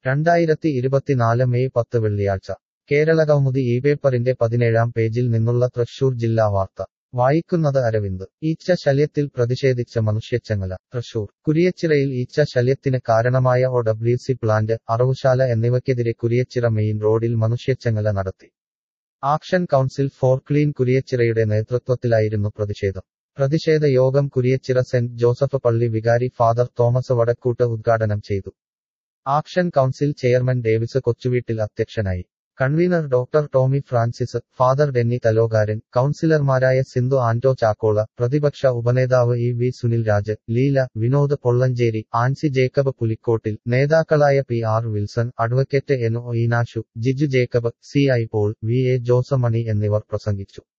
രണ്ടായിരത്തി ഇരുപത്തിനാല് മെയ് പത്ത് വെള്ളിയാഴ്ച കേരളകൗമുദി ഈ പേപ്പറിന്റെ പതിനേഴാം പേജിൽ നിന്നുള്ള തൃശൂർ ജില്ലാ വാർത്ത വായിക്കുന്നത് അരവിന്ദ് ഈച്ച ശല്യത്തിൽ പ്രതിഷേധിച്ച മനുഷ്യച്ചങ്ങല തൃശൂർ കുരിയച്ചിറയിൽ ഈച്ച ശല്യത്തിന് കാരണമായ ഒ ഡബ്ല്യു സി പ്ലാന്റ് അറവുശാല എന്നിവയ്ക്കെതിരെ കുരിയച്ചിറ മെയിൻ റോഡിൽ മനുഷ്യച്ചങ്ങല നടത്തി ആക്ഷൻ കൗൺസിൽ ഫോർ ക്ലീൻ കുരിയച്ചിറയുടെ നേതൃത്വത്തിലായിരുന്നു പ്രതിഷേധം പ്രതിഷേധ യോഗം കുരിയച്ചിറ സെന്റ് ജോസഫ് പള്ളി വികാരി ഫാദർ തോമസ് വടക്കൂട്ട് ഉദ്ഘാടനം ചെയ്തു action council chairman Davis Kochuveettil അധ്യക്ഷനായി convener doctor Tomy Francis father Denny Thalokaran കൗൺസിലർമാരായ സിന്ധു ആന്റോ ചാക്കോള പ്രതിപക്ഷ ഉപനേതാവ് E V Sunil Raj Leela Vinod Pollanchery Ancy Jacob Pulikkottil നേതാക്കളായ P R Wilson advocate N O Eenashu Jiju Jacob C I Paul V A Josemani എന്നിവർ പ്രസംഗിച്ചു